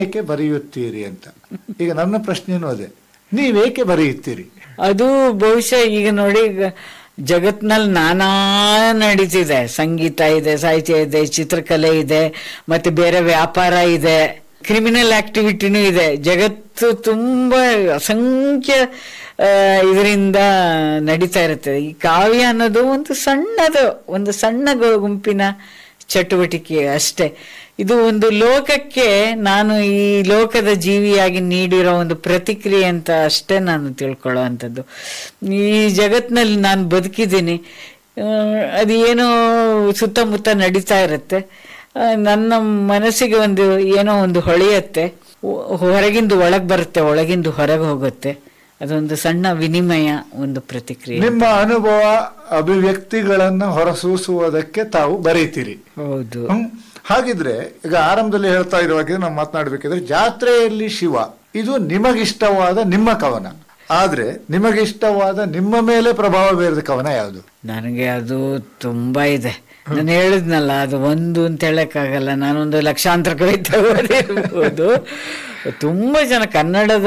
ಏಕೆ ಬರೆಯುತ್ತೀರಿ ಅಂತ ಈಗ ನನ್ನ ಪ್ರಶ್ನೆನೂ ಅದೇ ನೀವೇಕೆ ಬರೆಯುತ್ತೀರಿ ಅದು ಬಹುಶಃ ಈಗ ನೋಡಿ ಈಗ ಜಗತ್ನಲ್ಲಿ ನಾನಾ ನಡೀತಿದೆ ಸಂಗೀತ ಇದೆ ಸಾಹಿತ್ಯ ಇದೆ ಚಿತ್ರಕಲೆ ಇದೆ ಮತ್ತೆ ಬೇರೆ ವ್ಯಾಪಾರ ಇದೆ ಕ್ರಿಮಿನಲ್ ಆಕ್ಟಿವಿಟಿನೂ ಇದೆ ಜಗತ್ತು ತುಂಬಾ ಅಸಂಖ್ಯ ಇದರಿಂದ ನಡೀತಾ ಇರುತ್ತೆ ಈ ಕಾವ್ಯ ಅನ್ನೋದು ಒಂದು ಸಣ್ಣದು ಒಂದು ಸಣ್ಣ ಗು- ಗುಂಪಿನ ಚಟುವಟಿಕೆ ಅಷ್ಟೇ ಇದು ಒಂದು ಲೋಕಕ್ಕೆ ನಾನು ಈ ಲೋಕದ ಜೀವಿಯಾಗಿ ನೀಡಿರೋ ಒಂದು ಪ್ರತಿಕ್ರಿಯೆ ಅಂತ ಅಷ್ಟೇ ನಾನು ತಿಳ್ಕೊಳ್ಳೋ ಅಂಥದ್ದು ಈ ಜಗತ್ತಿನಲ್ಲಿ ನಾನು ಬದುಕಿದ್ದೀನಿ ಆ, ಅದು ಏನೋ ಸುತ್ತಮುತ್ತ ನಡೀತಾ ಇರುತ್ತೆ ಆ, ನನ್ನ ಮನಸ್ಸಿಗೆ ಒಂದು ಏನೋ ಒಂದು ಹೊಳೆಯುತ್ತೆ ಹೊ- ಹೊರಗಿಂದು ಒಳಗೆ ಬರುತ್ತೆ ಒಳಗಿಂದು ಹೊರಗೆ ಹೋಗುತ್ತೆ ಅದೊಂದು ಸಣ್ಣ ವಿನಿಮಯ ಒಂದು ಪ್ರತಿಕ್ರಿಯೆ ನಿಮ್ಮ ಅನುಭವ ಅಭಿವ್ಯಕ್ತಿಗಳನ್ನ ಹೊರಸೂಸುವುದಕ್ಕೆ ತಾವು ಬರೀತೀರಿ ಹೌದು ಹ್ಮ್. ಹಾಗಿದ್ರೆ ಈಗ ಆರಂಭದಲ್ಲಿ ಹೇಳ್ತಾ ಇರುವಾಗ ನಾವು ಮಾತನಾಡಬೇಕಿದ್ರೆ ಜಾತ್ರೆಯಲ್ಲಿ ಶಿವ ಇದು ನಿಮಗಿಷ್ಟವಾದ ನಿಮ್ಮ ಕವನ ಆದ್ರೆ ನಿಮಗಿಷ್ಟವಾದ ನಿಮ್ಮ ಮೇಲೆ ಪ್ರಭಾವ ಬೀರಿದ ಕವನ ಯಾವುದು ನನಗೆ ಅದು ತುಂಬಾ ಇದೆ ನಾನು ಹೇಳಿದ್ನಲ್ಲ ಅದು ಒಂದು ಅಂತ ಹೇಳಕ್ಕಾಗಲ್ಲ ನಾನೊಂದು ಲಕ್ಷಾಂತರ ಕವಿತೆ ಓದಿರ್ಬೋದು ತುಂಬಾ ಜನ ಕನ್ನಡದ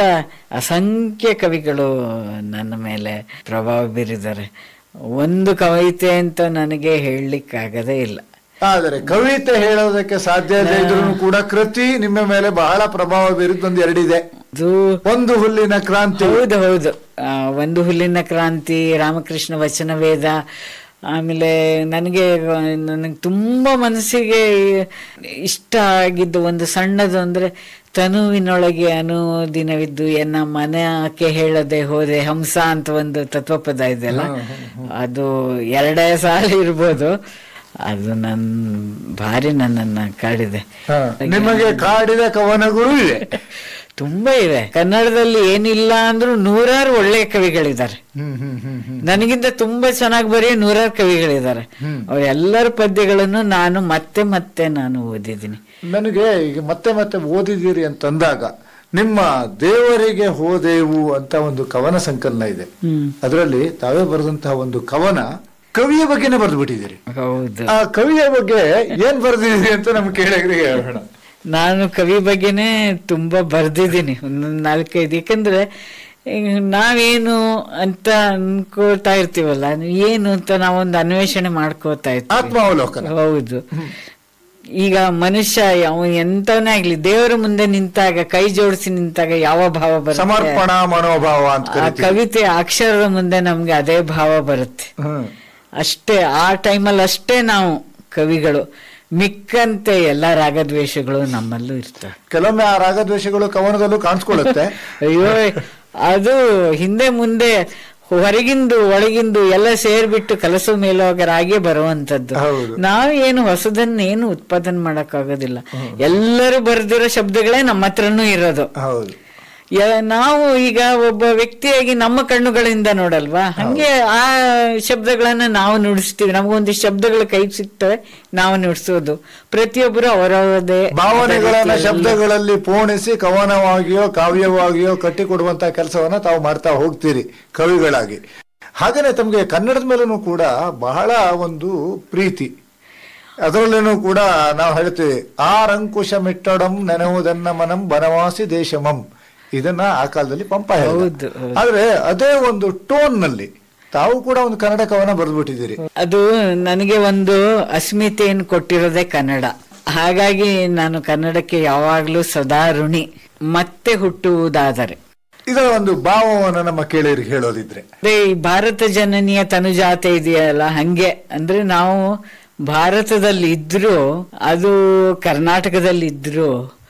ಅಸಂಖ್ಯ ಕವಿಗಳು ನನ್ನ ಮೇಲೆ ಪ್ರಭಾವ ಬೀರಿದ್ದಾರೆ ಒಂದು ಕವಿತೆ ಅಂತ ನನಗೆ ಹೇಳಲಿಕ್ಕಾಗದೇ ಇಲ್ಲ ಆದರೆ ಕವಿತೆ ಹೇಳೋದಕ್ಕೆ ಸಾಧ್ಯ ಇಲ್ಲ ಇದ್ರೂ ಕೂಡ ಕೃತಿ ನಿಮ್ಮ ಮೇಲೆ ಬಹಳ ಪ್ರಭಾವ ಬೀರಿದ ಒಂದು ಎರಡಿದೆ ಅದು ಒಂದು ಹುಲ್ಲಿನ ಕ್ರಾಂತಿ ಹೌದು ಹೌದು ಆ, ಒಂದು ಹುಲ್ಲಿನ ಕ್ರಾಂತಿ ರಾಮಕೃಷ್ಣ ವಚನ ವೇದ ಆಮೇಲೆ ನನಗೆ ನನಗೆ ತುಂಬ ಮನಸ್ಸಿಗೆ ಇಷ್ಟ ಆಗಿದ್ದು ಒಂದು ಸಣ್ಣದು ಅಂದರೆ ತನುವಿನೊಳಗೆ ಅನುದಿನವಿದ್ದು ಎನ್ನ ಮನಕ್ಕೆ ಹೇಳದೆ ಹೋದೆ ಹಂಸ ಅಂತ ಒಂದು ತತ್ವಪದ ಇದೆಯಲ್ಲ ಅದು ಎರಡೇ ಸಾಲ ಇರ್ಬೋದು ಅದು ನನ್ನ ಭಾರಿ ನನ್ನನ್ನು ಕಾಡಿದೆ ಹ. ನಿಮಗೆ ಕಾಡಿದ ಕವನಗಳು ಇವೆ ತುಂಬಾ ಇದೆ ಕನ್ನಡದಲ್ಲಿ ಏನಿಲ್ಲ ಅಂದ್ರೂ ನೂರಾರು ಒಳ್ಳೆಯ ಕವಿಗಳಿದ್ದಾರೆ ಹ್ಮ್ ಹ್ಮ್ ಹ್ಮ್ ಹ್ಮ್ ನನಗಿಂತ ತುಂಬಾ ಚೆನ್ನಾಗಿ ಬರೆಯೋ ನೂರಾರು ಕವಿಗಳಿದ್ದಾರೆ ಅವರೆಲ್ಲರ ಪದ್ಯಗಳನ್ನು ನಾನು ಮತ್ತೆ ಮತ್ತೆ ನಾನು ಓದಿದ್ದೀನಿ ನನಗೆ ಈಗ ಮತ್ತೆ ಮತ್ತೆ ಓದಿದ್ದೀರಿ ಅಂತಂದಾಗ ನಿಮ್ಮ ದೇವರಿಗೆ ಹೋದೆವು ಅಂತ ಒಂದು ಕವನ ಸಂಕಲನ ಇದೆ ಹ್ಮ್ ಅದರಲ್ಲಿ ತಾವೇ ಬರೆದಂತಹ ಒಂದು ಕವನ ಕವಿಯ ಬಗ್ಗೆನೇ ಬರೆದು ಬಿಟ್ಟಿದ್ದೀರಿ ಹೌದು ಆ ಕವಿಯ ಬಗ್ಗೆ ಏನ್ ಬರೆದಿದ್ದೀರಿ ಅಂತ ನಮ್ಗೆ ಕೇಳಿದ್ರಿಗೆ ಹೇಳೋಣ ನಾನು ಕವಿ ಬಗ್ಗೆನೇ ತುಂಬಾ ಬರ್ದಿದ್ದೀನಿ ಒಂದೊಂದು ನಾಲ್ಕೈದು ಯಾಕಂದ್ರೆ ಈಗ ನಾವೇನು ಅಂತ ಅನ್ಕೋತಾ ಇರ್ತೀವಲ್ಲ ಏನು ಅಂತ ನಾವೊಂದು ಅನ್ವೇಷಣೆ ಮಾಡ್ಕೋತಾ ಇರ್ತೀವಿ ಆತ್ಮಾವಲೋಕನ ಹೌದು ಈಗ ಮನುಷ್ಯ ಯಾವ ಎಂತವನೇ ಆಗ್ಲಿ ದೇವರ ಮುಂದೆ ನಿಂತಾಗ ಕೈ ಜೋಡಿಸಿ ನಿಂತಾಗ ಯಾವ ಭಾವ ಬರುತ್ತೆ ಸಮರ್ಪಣಾ ಮನೋಭಾವ ಅಂತ ಆ ಕರಿತೀವಿ ಕವಿತೆ ಅಕ್ಷರದ ಮುಂದೆ ನಮ್ಗೆ ಅದೇ ಭಾವ ಬರುತ್ತೆ ಹ್ಮ್. ಅಷ್ಟೇ ಆ ಟೈಮಲ್ಲಿ ಅಷ್ಟೇ ನಾವು ಕವಿಗಳು ಮಿಕ್ಕಂತೆ ಎಲ್ಲ ರಾಗದ್ವೇಷಗಳು ನಮ್ಮಲ್ಲೂ ಇರ್ತವೆ ಕೆಲವೊಮ್ಮೆ ಆ ರಾಗದ್ವೇಷಗಳು ಕವನದಲ್ಲೂ ಕಾಣಿಸ್ಕೊಳ್ಳುತ್ತೆ ಅಯ್ಯೋ ಅದು ಹಿಂದೆ ಮುಂದೆ ಹೊರಗಿಂದು ಒಳಗಿಂದು ಎಲ್ಲ ಸೇರ್ಬಿಟ್ಟು ಕಲಸು ಮೇಲೋಗರಾಗೆ ಬರುವಂತದ್ದು ಹೌದು. ನಾವು ಏನು ಹೊಸದನ್ನ ಏನು ಉತ್ಪಾದನೆ ಮಾಡಕ್ಕಾಗೋದಿಲ್ಲ ಎಲ್ಲರೂ ಬರೆದಿರೋ ಶಬ್ದಗಳೇ ನಮ್ಮ ಹತ್ರನೂ ಇರೋದು ಹೌದು ಯ- ನಾವು ಈಗ ಒಬ್ಬ ವ್ಯಕ್ತಿಯಾಗಿ ನಮ್ಮ ಕಣ್ಣುಗಳಿಂದ ನೋಡಲ್ವಾ ಹಂಗೆ ಆ ಶಬ್ದಗಳನ್ನ ನಾವು ನುಡಿಸ್ತೀವಿ ನಮಗೊಂದಿಷ್ಟು ಶಬ್ದಗಳು ಕೈ ಸಿಗ್ತವೆ ನಾವು ನುಡಿಸೋದು ಪ್ರತಿಯೊಬ್ಬರು ಅವರವರದೇ ಭಾವನೆಗಳನ್ನ ಶಬ್ದಗಳಲ್ಲಿ ಪೋಣಿಸಿ ಕವನವಾಗಿಯೋ ಕಾವ್ಯವಾಗಿಯೋ ಕಟ್ಟಿಕೊಡುವಂತ ಕೆಲಸವನ್ನ ತಾವು ಮಾಡ್ತಾ ಹೋಗ್ತೀರಿ ಕವಿಗಳಾಗಿ ಹಾಗೇನೆ ತಮಗೆ ಕನ್ನಡದ ಮೇಲೂ ಕೂಡ ಬಹಳ ಒಂದು ಪ್ರೀತಿ ಅದರಲ್ಲೇನೂ ಕೂಡ ನಾವು ಹೇಳ್ತೀವಿ ಆರಂಕುಶ ಮಿಟ್ಟಡಂ ನೆನಹುದನ್ನ ಮನಂ ಬನವಾಸಿ ದೇಶಮಂ ಇದನ್ನ ಆ ಕಾಲದಲ್ಲಿ ಪಂಪ ಹೇಳಿದ. ಹೌದು, ಹೌದು. ಆದ್ರೆ ಅದೇ ಒಂದು ಟೋನ್ ನಲ್ಲಿ ತಾವು ಕೂಡ ಒಂದು ಕನ್ನಡ ಕವನ ಬರೆದ್ಬಿಟ್ಟಿದ್ದೀರಿ ಅದು ನನಗೆ ಒಂದು ಅಸ್ಮಿತೆಯನ್ನು ಕೊಟ್ಟಿರೋದೇ ಕನ್ನಡ ಹಾಗಾಗಿ ನಾನು ಕನ್ನಡಕ್ಕೆ ಯಾವಾಗ್ಲೂ ಸದಾ ಋಣಿ ಮತ್ತೆ ಹುಟ್ಟುವುದಾದರೆ ಇದರ ಒಂದು ಭಾವವನ್ನು ನಮ್ಮ ಕೇಳಿಯರಿಗೆ ಹೇಳೋದಿದ್ರೆ ಅದೇ ಈ ಭಾರತ ಜನನಿಯ ತನುಜಾತೆ ಇದೆಯಲ್ಲ ಹಂಗೆ ಅಂದ್ರೆ ನಾವು ಭಾರತದಲ್ಲಿ ಇದ್ರೂ ಅದು ಕರ್ನಾಟಕದಲ್ಲಿ ಇದ್ರೂ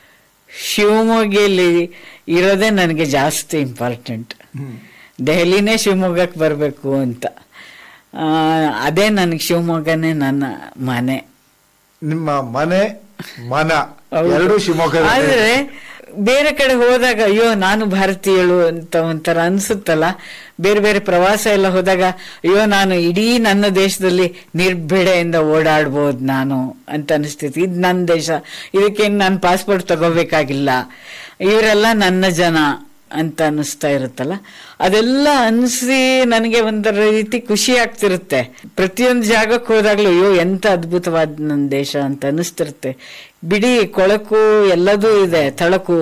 ಶಿವಮೊಗ್ಗಲ್ಲಿ ಇರೋದೇ ನನಗೆ ಜಾಸ್ತಿ ಇಂಪಾರ್ಟೆಂಟ್ ದೆಹಲಿನೇ ಶಿವಮೊಗ್ಗಕ್ಕೆ ಬರಬೇಕು ಅಂತ ಆ, ಅದೇ ನನಗೆ ಶಿವಮೊಗ್ಗನೇ ನನ್ನ ಮನೆ ನಿಮ್ಮ ಮನೆ ಮನ ಹೌದು. ಎರಡು ಶಿವಮೊಗ್ಗ ಆದ್ರೆ ಬೇರೆ ಕಡೆ ಹೋದಾಗ ಅಯ್ಯೋ ನಾನು ಭಾರತೀಯಳು ಅಂತ ಒಂಥರ ಅನ್ಸುತ್ತಲ್ಲ ಬೇರೆ ಬೇರೆ ಪ್ರವಾಸ ಎಲ್ಲ ಹೋದಾಗ ಅಯ್ಯೋ ನಾನು ಇಡೀ ನನ್ನ ದೇಶದಲ್ಲಿ ನಿರ್ಭಿಡೆಯಿಂದ ಓಡಾಡ್ಬೋದು ನಾನು ಅಂತ ಅನಿಸ್ತೈತಿ ಇದು ನನ್ನ ದೇಶ ಇದಕ್ಕೆ ನಾನು ಪಾಸ್ಪೋರ್ಟ್ ತಗೋಬೇಕಾಗಿಲ್ಲ ಇವರೆಲ್ಲ ನನ್ನ ಜನ ಅಂತ ಅನಿಸ್ತಾ ಇರುತ್ತಲ್ಲ ಅದೆಲ್ಲ ಅನಿಸಿ ನನಗೆ ಒಂಥರ ರೀತಿ ಖುಷಿ ಆಗ್ತಿರುತ್ತೆ ಪ್ರತಿಯೊಂದು ಜಾಗಕ್ಕೆ ಹೋದಾಗ್ಲೂ ಅಯ್ಯೋ ಎಂತ ಅದ್ಭುತವಾದ ನನ್ನ ದೇಶ ಅಂತ ಅನಿಸ್ತಿರುತ್ತೆ ಬಿಡಿ ಕೊಳಕು ಎಲ್ಲದೂ ಇದೆ ತಳಕು